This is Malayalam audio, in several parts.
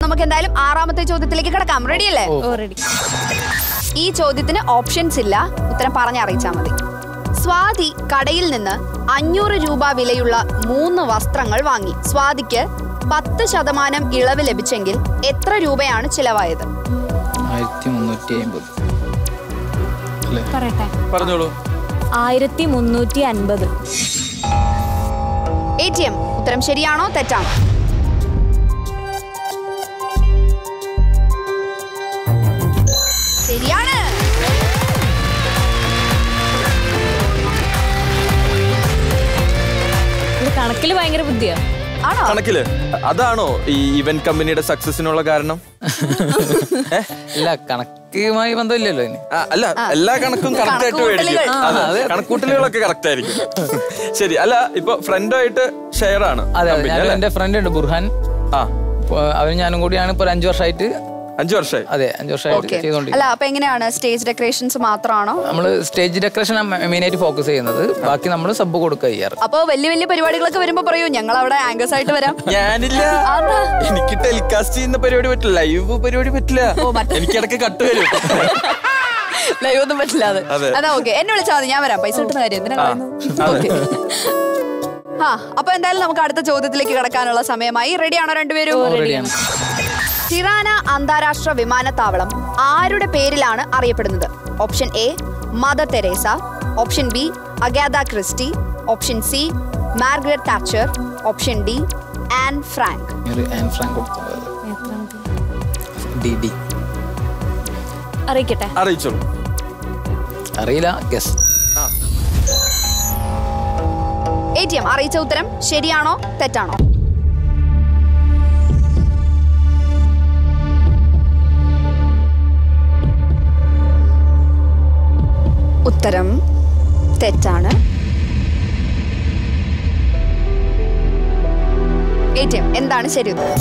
നമുക്ക് എന്തായാലും ആറാമത്തെ ചോദ്യത്തിലേക്ക് കിടക്കാം റെഡി അല്ലേ ഓൾറെഡി ഈ ചോദ്യത്തിന് ഓപ്ഷൻസ് ഇല്ല ഉത്തരം പറഞ്ഞറിയിച്ചാൽ മതി സ്വാതി കടയിൽ നിന്ന് അഞ്ഞൂറ് രൂപ വിലയുള്ള മൂന്ന് വസ്ത്രങ്ങൾ വാങ്ങി സ്വാതിക്ക് പത്ത് ശതമാനം ഇളവ് ലഭിച്ചെങ്കിൽ എത്ര രൂപയാണ് ചിലവായത് ആയിരത്തി മുന്നൂറ്റി അമ്പത് അല്ലേ പറയട്ടെ പറഞ്ഞോളൂ ആയിരത്തി മുന്നൂറ്റി അൻപത് എ ടി എം ഉത്തരം ശരിയാണോ തെറ്റാണോ ശരിയാണ് ഇത് കണക്കിൽ ഭയങ്കര ബുദ്ധിയാ ആണോ കണക്കില് അതാണോ ഈ ഇവന്റ് കമ്പനിയുടെ സക്സസിനുള്ള കാരണം ഏ? ഇല്ല കണക്കുമായി ബന്ധമില്ലല്ലോ ഇനി ആ, അല്ല എല്ലാ കണക്കും കറക്റ്റ് ആയിട്ട് മേടിക്കും കണക്കുകൂട്ടലുകൾ. അതെ കണക്കൂട്ടലുകളൊക്കെ കറക്റ്റ് ആയിരിക്കും ശരി അല്ല ഇപ്പൊ ഫ്രണ്ടുമായിട്ട് ഷെയർ ആണ് അതെ അതെ company, ഞാൻ അല്ലേ? എന്റെ ഫ്രണ്ട് ഉണ്ട് ബുർഹാൻ ആ ഇപ്പൊ അവരും ഞാനും കൂടിയാണ് ഇപ്പൊ ഒരു അഞ്ചു വർഷമായിട്ട് അഞ്ചു വർഷമായി അതെ അഞ്ചു വർഷമായിട്ട് ഓക്കെ ചെയ്തോണ്ടിരിക്കുന്നത് അല്ല അപ്പൊ എങ്ങനെയാണ് സ്റ്റേജ് ഡെക്കറേഷൻസ് മാത്രമാണോ നമ്മള് സ്റ്റേജ് ഡെക്കറേഷൻ മെയിൻ ആയിട്ട് ഫോക്കസ് ചെയ്യുന്നത് ബാക്കി നമ്മൾ സബ് കൊടുക്കുക ചെയ്യാറ് അപ്പൊ വലിയ വലിയ പരിപാടികളൊക്കെ വരുമ്പോ പറയൂ ഞങ്ങൾ അവിടെ ആങ്കേഴ്സ് ആയിട്ട് വരാം ഞാനില്ല അതാ. എനിക്ക് ടെലികാസ്റ്റ് ചെയ്യുന്ന പരിപാടി പറ്റില്ല ലൈവ് പരിപാടി പറ്റില്ല എനിക്ക് ഇടയ്ക്ക് കട്ട് വരും ലൈവ് ഒന്നും പറ്റില്ല അത് അതെ. അതാ ഓക്കെ എന്നെ വിളിച്ചാൽ മതി ഞാൻ വരാം പൈസ കിട്ടുന്ന കാര്യം എന്തിനാ പറയുന്നത് ഓക്കെ ആ അപ്പൊ എന്തായാലും നമുക്ക് അടുത്ത ചോദ്യത്തിലേക്ക് കിടക്കാനുള്ള സമയമായി റെഡിയാണോ രണ്ടുപേരും റെഡിയാണ് ടിറാന അന്താരാഷ്ട്ര വിമാനത്താവളം ആരുടെ പേരിലാണ് അറിയപ്പെടുന്നത് option A Mother Teresa option B Agatha Christie option C Margaret Thatcher option D Anne Frank ഒരു ആൻ ഫ്രാങ്ക് കൊടുത്തു ഡി ഡി അറിയിക്കട്ടെ അറിയിച്ചോളൂ അറിയില്ല ഗസ് എ ടി എം അറിയിച്ച ഉത്തരം ശരിയാണോ തെറ്റാണോ ഉത്തരം തെറ്റാണ് എ ടി എം എന്താണ് ശരി ഉത്തരം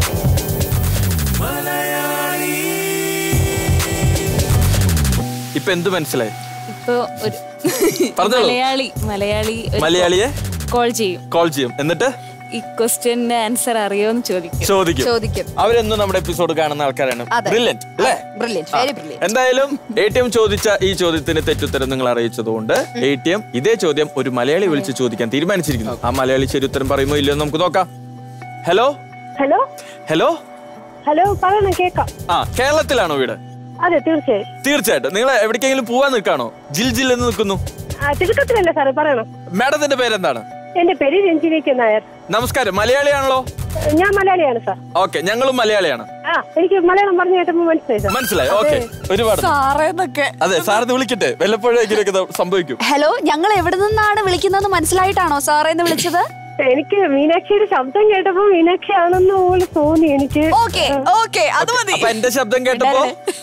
ഇപ്പൊ എന്ത് മനസ്സിലായി ഇപ്പൊ ഒരു പറഞ്ഞോളൂ. മലയാളി മലയാളി മലയാളിയെ കോൾ ചെയ്യും കോൾ ചെയ്യും എന്നിട്ട് ഈ ക്വസ്റ്റ്യന്റെ ആൻസർ അറിയോന്ന് ചോദിക്കും ചോദിക്കും ചോദിക്കും അവരെന്നും നമ്മുടെ എപ്പിസോഡ് കാണുന്ന ആൾക്കാരാണ് അതെ. ബ്രില്യന്റ് അല്ലേ ബ്രില്യൻറ്റ് വെരി ബ്രില്യൻറ്റ് എന്തായാലും എ ടി എം ചോദിച്ച ഈ ചോദ്യത്തിന് തെറ്റുത്തരം നിങ്ങൾ അറിയിച്ചതുകൊണ്ട് എ ടി എം ഇതേ ചോദ്യം ഒരു മലയാളി വിളിച്ച് ചോദിക്കാൻ തീരുമാനിച്ചിരിക്കുന്നു ആ മലയാളി ശരി ഉത്തരം പറയുമോ ഇല്ലയോ എന്ന് നമുക്ക് നോക്കാം ഹലോ ഹലോ ഹലോ ഹലോ പറയണം കേക്കാം ആ കേരളത്തിലാണോ വീട് അതെ തീർച്ചയായും തീർച്ചയായിട്ടും നിങ്ങൾ എവിടേക്കെങ്കിലും പോവാൻ നിൽക്കാണോ ജിൽ ജിൽ എന്ന് നിൽക്കുന്നു ആ, തിടുക്കത്തിലല്ലേ സാറേ പറയണം മാഡത്തിന്റെ പേരെന്താണ് എന്റെ പേര് രഞ്ജിനിക്ക് നായർ നമസ്കാരം മലയാളിയാണല്ലോ ഞാൻ മലയാളിയാണ് സാർ ഓക്കെ ഞങ്ങളും മലയാളിയാണ് ആ എനിക്ക് മലയാളം പറഞ്ഞു കേട്ടപ്പോ മനസ്സിലായി സാർ മനസ്സിലായി ഓക്കെ ഒരുപാട് സാറേന്നൊക്കെ അതെ സാറിന് വിളിക്കട്ടെ വല്ലപ്പോഴേക്കിലൊക്കെ ഇത് സംഭവിക്കും ഹലോ ഞങ്ങൾ എവിടെ നിന്നാണ് വിളിക്കുന്നതെന്ന് മനസ്സിലായിട്ടാണോ സാറേന്ന് വിളിച്ചത് എനിക്ക് മീനാക്ഷിയുടെ ശബ്ദം കേട്ടപ്പോ മീനാക്ഷി ആണെന്ന് പോലെ തോന്നി എനിക്ക് ഓക്കെ ഓക്കെ അത് മതി അപ്പൊ എന്റെ ശബ്ദം കേട്ടപ്പോ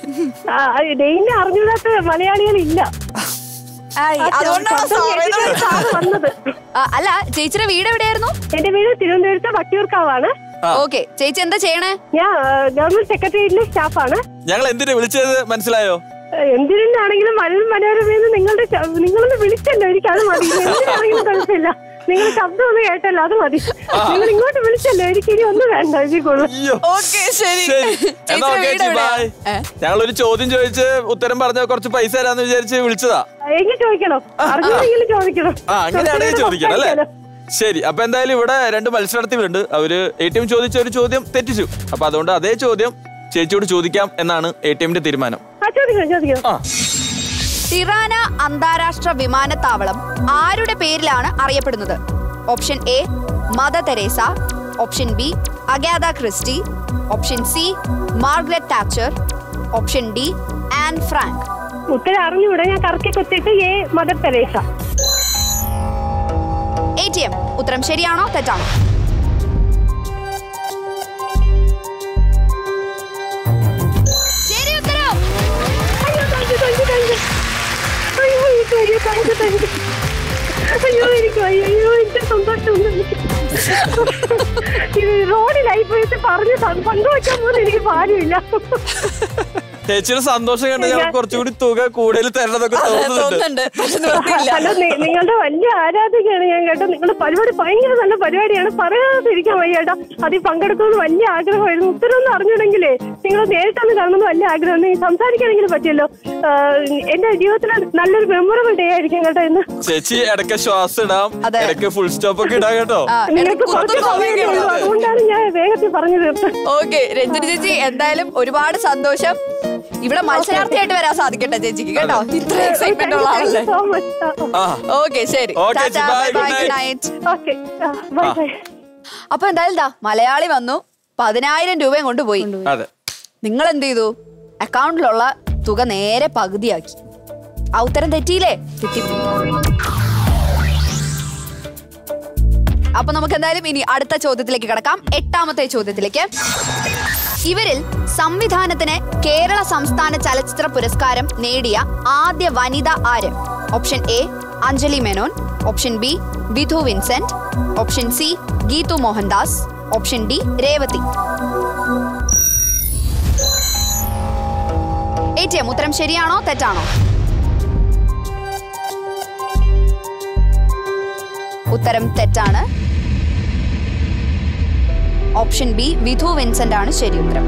ഡെയിനെ അറിഞ്ഞൂടാത്ത മലയാളികളില്ല ആയി, അതുകൊണ്ടാണോ ശബ്ദം സാറേന്ന് കേട്ടിട്ടാണ് വിളിച്ചത്? സാറ് വന്നത് ആ, അല്ല ചേച്ചിയുടെ വീട് എവിടെയായിരുന്നു എന്റെ വീട് തിരുവനന്തപുരത്ത് വട്ടിയൂർക്കാവാണ് ഓക്കെ ചേച്ചി എന്താ ചെയ്യണേ ഞാൻ ഗവൺമെന്റ് സെക്രട്ടേറിയറ്റിലെ സ്റ്റാഫാണ് ഞങ്ങൾ എന്തിനു വിളിച്ചത് മനസ്സിലായോ എന്തിനാണെങ്കിലും മലയാളം മനോരമയെന്ന് നിങ്ങളുടെ ശ- നിങ്ങളൊന്ന് വിളിച്ചല്ലോ എനിക്ക് അത് മതി എന്തിനാണെങ്കിലും കുഴപ്പമില്ല നിങ്ങളുടെ ശബ്ദം ഒന്ന് കേട്ടല്ലോ അത് മതി നിങ്ങൾ ഇങ്ങോട്ട് വിളിച്ചല്ലോ എനിക്ക് ഇനി ഒന്നും വേണ്ട ഇതിക്കുള്ളൂ അയ്യോ ഓക്കെ ശരി ശരി എന്നാ ചേച്ചിയുടെ ഓക്കെ വീട് എവിടെയാ? ബൈ ഏ? ഞങ്ങൾ ഒരു ചോദ്യം ചോദിച്ച് ഉത്തരം പറഞ്ഞ കുറച്ച് പൈസ തരാന്ന് വിചാരിച്ച് വിളിച്ചതാ എങ്കിൽ ചോദിക്കണം അറിഞ്ഞെങ്കിലും ചോദിക്കണം ആ അങ്ങനെയാണെങ്കിൽ ചോദിക്കണം അല്ലേ സംസാരിക്കാലോ. ശരി അപ്പൊ എന്തായാലും ഇവിടെ രണ്ട് മത്സരാർത്ഥികളുണ്ട് അവര് എ ടി എം ചോദിച്ച ഒരു ചോദ്യം തെറ്റിച്ചു അപ്പൊ അതുകൊണ്ട് അതേ ചോദ്യം ചേച്ചിയോട് ചോദിക്കാം എന്നാണ് എ ടി എമ്മിന്റെ തീരുമാനം ആ ചോദിക്കണം ചോദിക്കണം ആ ടിറാന അന്താരാഷ്ട്ര വിമാനത്താവളം ആരുടെ പേരിലാണ് അറിയപ്പെടുന്നത് option A Mother Teresa option B Agatha Christie option C Margaret Thatcher option D Anne Frank ഉത്തരം അറിഞ്ഞുകൂടെ ഞാൻ കറക്കി കുത്തിയിട്ട് A Mother Teresa A T M ഉത്തരം ശരിയാണോ തെറ്റാണോ ശരി ഉത്തരം അയ്യോ thank you thank you thank you അയ്യോ എനിക്ക് വയ്യ താങ്ക് യു താങ്ക് യു അയ്യോ എനിക്ക് വയ്യ അയ്യോ എനിക്ക് സന്തോഷമുണ്ട് എനിക്ക് ഇത് റോഡിലായി പോയിട്ട് പറഞ്ഞ് ത- പങ്കുവയ്ക്കാൻ പോലും എനിക്ക് ഭാര്യമില്ല ചേച്ചിയുടെ സന്തോഷം കണ്ട് ഞാൻ കുറച്ചുകൂടി തുക കൂടുതൽ തരണതൊക്കെ തോന്നുന്നുണ്ട് തോന്നുന്നുണ്ട് പക്ഷെ നിവൃത്തിയില്ല ഹലോ നി- നിങ്ങളുടെ വലിയ ആരാധികയാണ് ഞാൻ കേട്ടോ നിങ്ങളുടെ പരിപാടി ഭയങ്കര നല്ല പരിപാടിയാണ് പറയാതിരിക്കാൻ വയ്യേട്ടാ അതിൽ പങ്കെടുക്കുമെന്ന് വലിയ ആഗ്രഹമായിരുന്നു ഉത്തരവൊന്നും അറിഞ്ഞിടെങ്കിലേ നിങ്ങൾ നേരിട്ടൊന്ന് കാണുമെന്ന് വലിയ ആഗ്രഹം നീ സംസാരിക്കാനെങ്കിലും പറ്റിയല്ലോ ആഹ് എന്റെ ജീവിതത്തിൽ നല്ലൊരു മെമ്മറബിൾ ഡേ ആയിരിക്കും കേട്ടോ ഇന്ന് ചേച്ചി ഇടയ്ക്ക് ശ്വാസം ഇടാം അതെ. ഇടയ്ക്ക് ഫുൾ സ്റ്റോപ്പ് ഒക്കെ ഇടാം കേട്ടോ ആ, നിങ്ങൾക്ക് ഇടയ്ക്ക് കുറച്ച് പുറത്ത് സമയമേ പോവുകയുള്ളൂ. ഉള്ളൂ അതുകൊണ്ടാണ് ഞാൻ വേഗത്തിൽ പറഞ്ഞു തീർത്തത് ഓക്കെ രഞ്ജന ചേച്ചി എന്തായാലും ഒരുപാട് സന്തോഷം ഇവിടെ മത്സരാർത്ഥിയായിട്ട് വരാൻ സാധിക്കട്ടെ ചേച്ചിക്ക് കേട്ടോ ഇത്ര എക്സൈറ്റ്മെന്റ് ഉള്ള ആളല്ലേ സോ മച്ച് ആ ഓക്കെ ശരി Okay, tata, bye, bye, good good night. night. Okay bye bye അപ്പൊ എന്തായാലും ദാ മലയാളി വന്നു പതിനായിരം രൂപയും കൊണ്ടുപോയി അതെ നിങ്ങൾ എന്ത് ചെയ്തു അക്കൗണ്ടിലുള്ള തുക നേരെ പകുതിയാക്കി ആ ഉത്തരം തെറ്റിയില്ലേ തെറ്റി അപ്പൊ നമുക്ക് എന്തായാലും ഇനി അടുത്ത ചോദ്യത്തിലേക്ക് കിടക്കാം എട്ടാമത്തെ ചോദ്യത്തിലേക്ക് ഇവരിൽ സംവിധാനത്തിന് കേരള സംസ്ഥാന ചലച്ചിത്ര പുരസ്കാരം നേടിയ ആദ്യ വനിത ആര് option A Anjali Menon option B Vidhu Vincent option C Geethu Mohandas option D Revathi A T M ഉത്തരം ശരിയാണോ തെറ്റാണോ ഉത്തരം തെറ്റാണ് ഓപ്ഷൻ ബി വിധു വിൻസെന്റ് ആണ് ശരി ഉത്തരം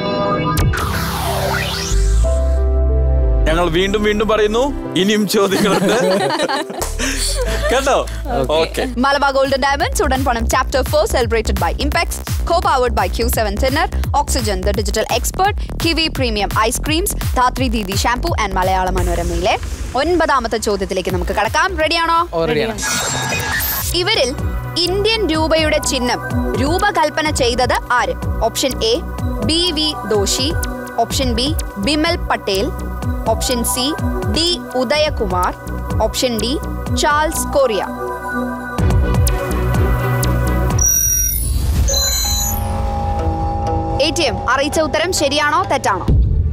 ഞങ്ങൾ വീണ്ടും വീണ്ടും പറയുന്നു ഇനിയും ചോദ്യങ്ങളുണ്ട് കേട്ടോ ഓക്കെ മലബാർ ഗോൾഡൻ ഡയമണ്ട്സ് ഉടൻ പണം chapter four celebrated by Impex co powered by Q seven thinner oxygen the digital expert Kiwi premium ice creams Dhathri Didi shampoo and Malayala മനോരമയിലെ ഒൻപതാമത്തെ ചോദ്യത്തിലേക്ക് നമുക്ക് കടക്കാം റെഡിയാണോ ഓൾറെഡിയാണ് ഇവരിൽ ഇന്ത്യൻ രൂപയുടെ ചിഹ്നം രൂപകൽപ്പന ചെയ്തത് ആര് option A B V Doshi option B Bimal Patel option C D Udayakumar option D Charles Correa A T M അറിയിച്ച ഉത്തരം ശരിയാണോ തെറ്റാണോ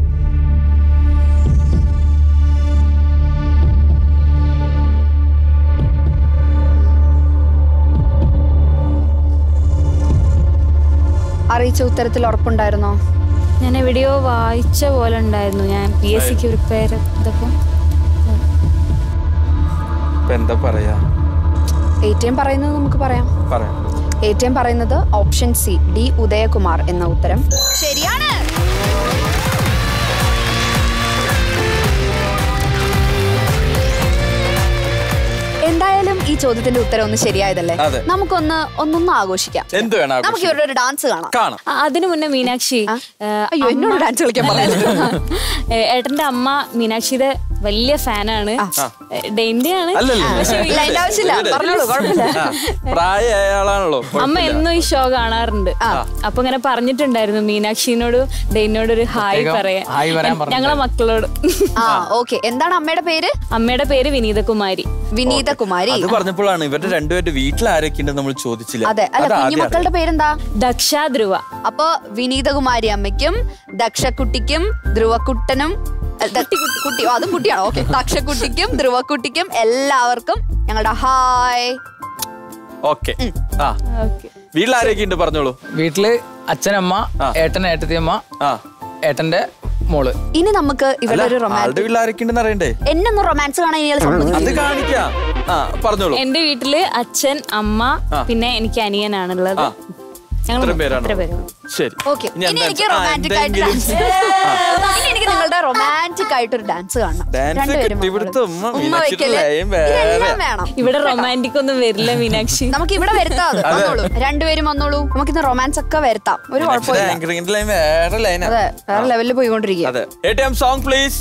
അറിയിച്ച ഉത്തരത്തിൽ ഉറപ്പുണ്ടായിരുന്നോ ഞാൻ എവിടെയോ വായിച്ച പോലെ ഉണ്ടായിരുന്നു ഞാൻ പി എസ് സിക്ക് പ്രിപ്പയർ ഇതൊക്കെ ഇപ്പൊ എന്താ പറയാ എ ടി എം പറയുന്നത് നമുക്ക് പറയാം പറയാം എ ടി എം പറയുന്നത് ഓപ്ഷൻ സി ഡി ഉദയകുമാർ എന്ന ഉത്തരം ശരിയാണ് എന്തായാലും ഈ ചോദ്യത്തിന്റെ ഉത്തരം ഒന്ന് ശരിയായതല്ലേ അതെ. നമുക്കൊന്ന് ഒന്നൊന്ന് ആഘോഷിക്കാം എന്ത് വേണം നമുക്ക് ആഘോഷിക്കാൻ? ഇവരുടെ ഒരു ഡാൻസ് കാണാം കാണാം ആ, അതിനു മുന്നേ മീനാക്ഷി ആ? ഏ, അയ്യോ, അമ്മ- എന്നോട് ഡാൻസ് കളിക്കാൻ പറയുന്നത്. ഏ, ഏട്ടന്റെ അമ്മ മീനാക്ഷിയുടെ വലിയ ഫാനാണ് ഡെയിന്റെ ആണ് അല്ലല്ലോ പക്ഷെ ഇല്ല അതിന്റെ ആവശ്യമില്ല ഇവിടെ. പറഞ്ഞോളൂ കുഴപ്പമില്ല ആ, പ്രായമായ ആളാണല്ലോ അമ്മ കുഴപ്പമില്ല. എന്നും ഈ ഷോ കാണാറുണ്ട് അപ്പൊ ഇങ്ങനെ പറഞ്ഞിട്ടുണ്ടായിരുന്നു മീനാക്ഷിനോട് ഡെയിനോട് ഒരു ഹായ് പ്രത്യേകം പറയാൻ ഹായ് പറയാൻ എൻ- ഞങ്ങളെ മക്കളോട് ആ ഓക്കെ എന്താണ് അമ്മയുടെ പേര് അമ്മയുടെ പേര് വിനീതകുമാരി വിനീത കുമാരി അത് പറഞ്ഞപ്പോഴാണ് ഇവരുടെ രണ്ടുപേരുടെ വീട്ടിൽ ആരൊക്കെ ഉണ്ടെന്ന് നമ്മൾ ചോദിച്ചില്ല അതെ അല്ല അത് ആദ്യം കുഞ്ഞുമക്കളുടെ പേരെന്താ ദക്ഷ ധ്രുവ അപ്പൊ വിനീതകുമാരി അമ്മയ്ക്കും ദക്ഷക്കുട്ടിക്കും ധ്രുവക്കുട്ടനും അ, ദ- കുട്ടി ഓ, അതും കുട്ടിയാണോ ഓക്കെ ദക്ഷക്കുട്ടിക്കും ധ്രുവക്കുട്ടിക്കും എല്ലാവർക്കും ഞങ്ങളുടെ ഹായ് ഓക്കെ ആ ഓക്കെ വീട്ടിൽ ആരൊക്കെ ഉണ്ട് പറഞ്ഞോളൂ വീട്ടില് അച്ഛനമ്മ ആ. ഏട്ടൻ ഏട്ടത്തിയമ്മ ആ ഏട്ടന്റെ മോള് ഇനി നമുക്ക് ഇവിടെ ഒരു ആളുടെ റൊമാൻസ് വീട്ടിൽ ആരൊക്കെ ഉണ്ടെന്ന് അറിയണ്ടേ എന്നൊന്ന് റൊമാൻസ് കാണാൻ ഇയാൾ സമ്മതിച്ചു അത് കാണിക്കാം ആ പറഞ്ഞോളൂ എന്റെ വീട്ടില് അച്ഛൻ അമ്മ പിന്നെ എനിക്ക് അനിയനാണുള്ളത് ആ. ഞങ്ങൾ ഇത്രയും പേരാണോ ഇത്ര പേരാണ് ശരി ഓക്കെ ഇനി ഇനി എന്താ- എനിക്ക് ആ, റൊമാൻറ്റിക് ആയിട്ട് എന്തെങ്കിലും- ഡാൻസ് ഇനി എനിക്ക് നിങ്ങളുടെ റൊമാൻറ്റിക് ആയിട്ടൊരു ഡാൻസ് കാണണം ഡാൻസ് രണ്ടുപേരും കെട്ടിപ്പിടുത്ത് വന്നോളൂ. ഉമ്മ ഉമ്മ മീനാക്ഷിയുടെ വെക്കല് ലയം വേറെ. ഇതെല്ലാം വേണം ഇവിടെ റൊമാൻറ്റിക് ഒന്നും വരില്ല മീനാക്ഷി നമുക്ക് ഇവിടെ വരുത്താം അത്. വന്നോളൂ രണ്ടുപേരും വന്നോളൂ നമുക്ക് ഇന്ന് റൊമാൻസ് ഒക്കെ വരുത്താം ഒരു കുഴപ്പമില്ല ആങ്കറിംഗിന്റെ ലൈൻ വേറെ ലൈനാ അതെ വേറെ ലെവലിൽ പോയിക്കൊണ്ടിരിക്കുക അതെ A T M song please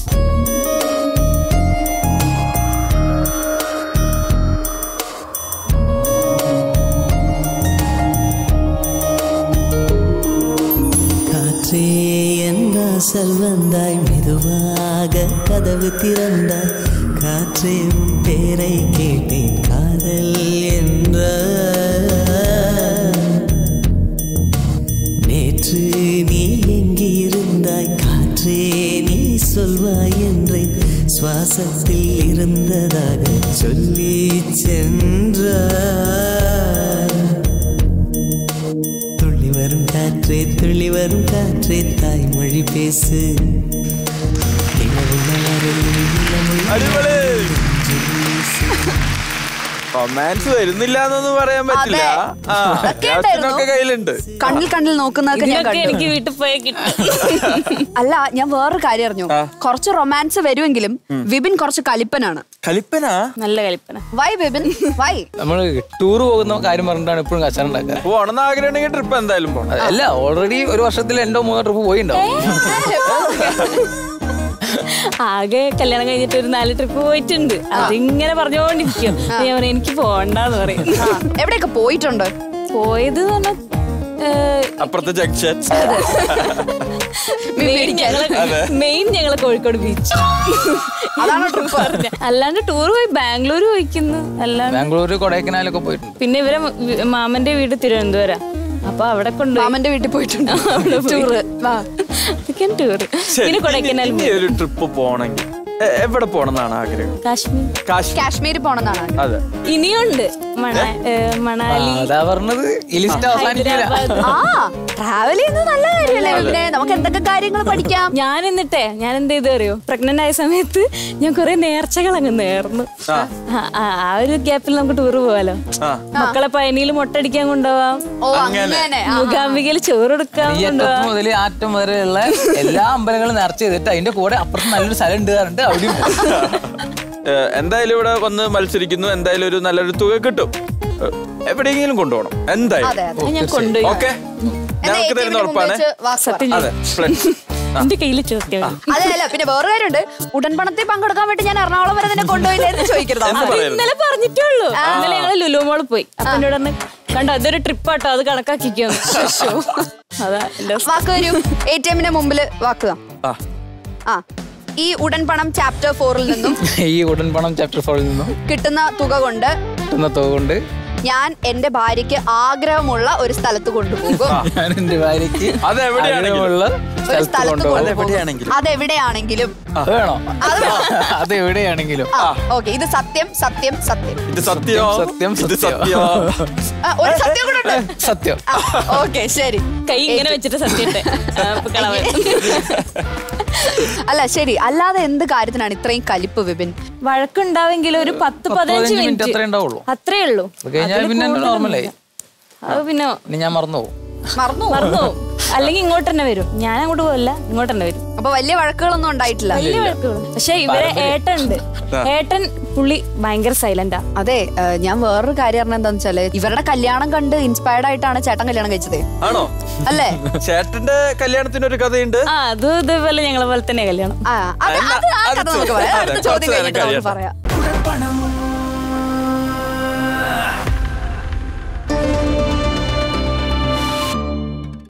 காற்றே என் வாசல் வந்தாய் மெதுவாக கதவு திறந்தாய் காற்றே உன் பேரை கேட்டேன் காதல் என்ற நேற்று நீ எங்கிருந்தாய் காற்றே நீ சொல்வாய் என்றேன் சுவாசத்தில் இருந்ததாக சொல்லி சென்றாய் துள்ளி வரும் காற்றே துள்ளி வரும் வரும் காற்றே தாய்மொழி பேசு நிலவும் மலரும் நிலமுள்ள അടിപൊളി റൊമാൻസ് വരുന്നില്ല എന്നൊന്നും പറയാൻ പറ്റില്ല അതെ. ആ അതൊക്കെ ജാസ്മിനൊക്കെ ഉണ്ടായിരുന്നു. കയ്യിലുണ്ട് കണ്ണിൽ കണ്ണിൽ നോക്കുന്നതൊക്കെ ഞാൻ ഇതിനൊക്കെ കണ്ടു എനിക്ക് വീട്ടിൽ പോയാൽ കിട്ടും അല്ല ഞാൻ വേറൊരു കാര്യം അറിഞ്ഞു കുറച്ച് റൊമാൻസ് വരുമെങ്കിലും വിപിൻ കുറച്ച് കലിപ്പനാണ് കലിപ്പനാ നല്ല കലിപ്പന വൈ വിപിൻ വൈ നമ്മൾ ടൂർ പോകുന്ന കാര്യം പറഞ്ഞിട്ടാണ് ഇപ്പോഴും കച്ചറ ഉണ്ടാക്കുക പോണെന്ന് ആഗ്രഹം ഉണ്ടെങ്കിൽ ട്രിപ്പ് എന്തായാലും പോണം അല്ല ഓൾറെഡി ഒരു വർഷത്തിൽ രണ്ടോ മൂന്നോ ട്രിപ്പ് പോയിണ്ടാവും ആകെ കല്യാണം കഴിഞ്ഞിട്ട് ഒരു നാല് ട്രിപ്പ് പോയിട്ടുണ്ട് അതിങ്ങനെ പറഞ്ഞുകൊണ്ടിരിക്കും അപ്പൊ ഞാൻ പറയും എനിക്ക് പോണ്ടെന്ന് പറയും ആ, എവിടെയൊക്കെ പോയിട്ടുണ്ട് പോയത് പറഞ്ഞാൽ അപ്പുറത്തെ ജംഗ്ഷൻ മെയിൻ ഞങ്ങള് മെയിൻ ഞങ്ങള് കോഴിക്കോട് ബീച്ച് അതാണ് ട്രിപ്പ് അല്ലാണ്ട് ടൂർ പോയി ബാംഗ്ലൂർ പോയിക്കുന്നു അല്ലാണ്ട് ബാംഗ്ലൂർ കൊടൈക്കനാലൊക്കെ പോയിട്ടുണ്ട് പിന്നെ ഇവരെ വി- മാമന്റെ വീട് തിരുവനന്തപുരം അപ്പൊ അവിടെ കൊണ്ട് മാമന്റെ വീട്ടിൽ പോയിട്ടുണ്ട് ടൂറ് അതൊക്കെയാണ് ടൂർ പിന്നെ കൊടൈക്കനാൽ ഇനി ഒരു ട്രിപ്പ് പോണെങ്കിൽ എ- എവിടെ പോണെന്നാണ് ആഗ്രഹം കാശ്മീർ കാശ്മീർ കാശ്മീർ പോണെന്നാണ് അതെ ഇനിയുണ്ട് മണ- ഏ, മണാലി അതാ പറഞ്ഞത് ഈ ലിസ്റ്റ് അവസാനിക്കില്ല ഹൈദരാബാദ് ആ ട്രാവൽ ചെയ്യുന്നത് നല്ല കാര്യമല്ലേ വിപിനെ നമുക്ക് എന്തൊക്കെ കാര്യങ്ങൾ പഠിക്കാം ഞാൻ എന്നിട്ടേ ഞാൻ എന്ത് ചെയ്തു അറിയോ പ്രഗ്നന്റ് ആയ സമയത്ത് ഞാൻ കുറെ നേർച്ചകൾ അങ്ങ് നേർന്നു ആ, ആ, ആ ഒരു ഗ്യാപ്പിൽ നമുക്ക് ടൂർ പോവാലോ ആ. മക്കളെ പയനിയിൽ മൊട്ടടിക്കാൻ കൊണ്ടുപോവാം ഓ അങ്ങനെ ആ. മുഖാംബികയിൽ ചോറ് എടുക്കാൻ ഈ അറ്റത്ത് മുതൽ ആറ്റം വരെയുള്ള എല്ലാ അമ്പലങ്ങളും നിറച്ച് ചെയ്തിട്ട് അതിന്റെ കൂടെ അപ്പുറത്ത് നല്ലൊരു സ്ഥലം ഉണ്ട് പറഞ്ഞിട്ട് അവിടെയും പോകും. ഏ, എന്തായാലും ഇവിടെ വന്ന് മത്സരിക്കുന്നു എന്തായാലും ഒരു നല്ലൊരു തുക കിട്ടും ഏ, എവിടെയെങ്കിലും കൊണ്ടുപോകണം എന്തായാലും അതെ അതെ ഞാൻ കൊണ്ടുപോയി ഓക്കെ എന്നാ ഞങ്ങൾക്ക് ATM ന് തരുന്ന മുമ്പ് ഉറപ്പാണ് വെച്ച് വാക്ക് പറ. സത്യം അതെ ഫ്ലക്സ് എന്റെ കയ്യിൽ ചോദിക്കാൻ അതെ അല്ല പിന്നെ വേറെ കാര്യമുണ്ട് ഉടൻപണത്തിൽ പങ്കെടുക്കാൻ വേണ്ടി ഞാൻ എറണാകുളം വരെ തന്നെ കൊണ്ടുപോയില്ലായിരുന്നു ചോദിക്കരുത് എന്ന് അത് പറയരുത്. ഇന്നലെ പറഞ്ഞിട്ടേ ഉള്ളൂ ഇന്നലെ ഞങ്ങള് ലുലു മോള് പോയി അപ്പൊ എന്നോട് പറഞ്ഞു കണ്ടോ അതൊരു ട്രിപ്പാട്ടോ അത് കണക്കാക്കിക്കോ അതാ എന്റെ വാക്ക് വരൂ എ ടി എമ്മിന്റെ മുമ്പിൽ വാക്കുക ആ ആ ഈ ഉടൻപണം ചാപ്റ്റർ ഫോറിൽ നിന്നും ഈ ഉടൻ പണം ചാപ്റ്റർ ഫോറിൽ നിന്നും കിട്ടുന്ന തുക കൊണ്ട് കിട്ടുന്ന തുക കൊണ്ട് ഞാൻ എന്റെ ഭാര്യയ്ക്ക് ആഗ്രഹമുള്ള ഒരു സ്ഥലത്ത് കൊണ്ടുപോകും ഞാൻ എന്റെ ഭാര്യക്ക് അതെവിടെയാണെങ്കിലും. ആഗ്രഹമുള്ള ഒരു സ്ഥലത്ത് സ്ഥലത്ത് കൊണ്ടുപോകും അതെവിടെയാണെങ്കിലും. കൊണ്ടുപോകും അതെവിടെയാണെങ്കിലും വേണോ അത് വേണം. അത് എവിടെയാണെങ്കിലും ആ ഓക്കെ ഇത് സത്യം സത്യം സത്യം ഇത് സത്യോ സത്യം, ഇത് സത്യം. സത്യോ ആ, ഒരു സത്യം കൂടെ ഉണ്ട് സത്യം ഓക്കെ ശരി കൈ ഇങ്ങനെ വെച്ചിട്ട് സത്യട്ടെ കളവൻ അല്ല ശരി അല്ലാതെ എന്ത് കാര്യത്തിനാണ് ഇത്രയും കലിപ്പ് വിപിൻ വഴക്കുണ്ടാവെങ്കിൽ ഒരു പത്ത് പത്ത് പതിനഞ്ച് പതിനഞ്ച് മിനിറ്റ് അത്രേ ഉണ്ടാവുള്ളൂ. അത്രേ ഉള്ളൂ അത് കഴിഞ്ഞാൽ അതില് പിന്നെ കൂടുതലൊന്നും നോർമലായി. ഇല്ല. അത് പിന്നെ ഇനി ഞാൻ മറന്നു പോകും മറന്നു മറന്നു അല്ലെങ്കിൽ ഇങ്ങോട്ട് തന്നെ വരും ഞാൻ അങ്ങോട്ട് പോകല്ല ഇങ്ങോട്ട് തന്നെ വരും അപ്പൊ വലിയ വഴക്കുകളൊന്നും ഉണ്ടായിട്ടില്ല വലിയ വഴക്കുകൾ പക്ഷെ ഇവരെ ഏട്ടൻ ഉണ്ട് ഏട്ടൻ പുള്ളി ഭയങ്കര സൈലന്റാ അതെ ഏഹ്, ഞാൻ വേറൊരു കാര്യം പറഞ്ഞ എന്താന്ന് വെച്ചാല് ഇവരുടെ കല്യാണം കണ്ട് ഇൻസ്പയർഡ് ആയിട്ടാണ് ചേട്ടൻ കല്യാണം കഴിച്ചത് ആണോ അല്ലേ ചേട്ടന്റെ കല്യാണത്തിന് ഒരു കഥയുണ്ട് ആ അതും ഇതേപോലെ ഞങ്ങളെ പോലെ തന്നെ കല്യാണം ആ അത് അത് ആ അത് കഥ നമുക്ക് പറയാം അതെ, അടുത്ത കുറച്ച് ചോദ്യം നേരം കഴിഞ്ഞിട്ട് നമുക്ക് കഴിയട്ടെ. പറയാം